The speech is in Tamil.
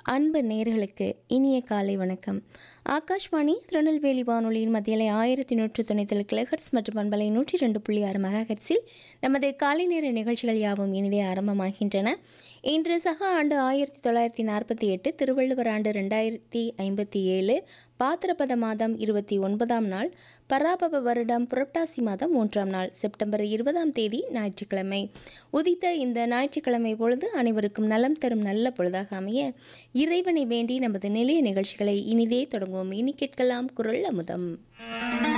அன்பு நேர்களுக்கு இனிய காலை வணக்கம் ஆகாஷ்வாணி திருநெல்வேலி வானொலியின் மத்தியலை ஆயிரத்தி நூற்று தொண்ணூத்தேழு கிலோஹெட்ஸ் மற்றும் பண்பலை நூற்றி ரெண்டு புள்ளி ஆறு மெகாஹெட்ஸில் நமது காலை நேர நிகழ்ச்சிகள் யாவும் இனிதே ஆரம்பமாகின்றன இன்று சக ஆண்டு ஆயிரத்தி தொள்ளாயிரத்தி நாற்பத்தி எட்டு திருவள்ளுவர் ஆண்டு ரெண்டாயிரத்தி ஐம்பத்தி ஏழு பாத்திரபத மாதம் இருபத்தி ஒன்பதாம் நாள் பராபவ வருடம் புரட்டாசி மாதம் மூன்றாம் நாள் செப்டம்பர் இருபதாம் தேதி ஞாயிற்றுக்கிழமை உதித்த இந்த ஞாயிற்றுக்கிழமை பொழுது அனைவருக்கும் நலம் தரும் நல்ல பொழுதாக அமைய இறைவனை வேண்டி நமது நிலைய நிகழ்ச்சிகளை இனிதே தொடங்குவோம் இனி கேட்கலாம் குரல் அமுதம்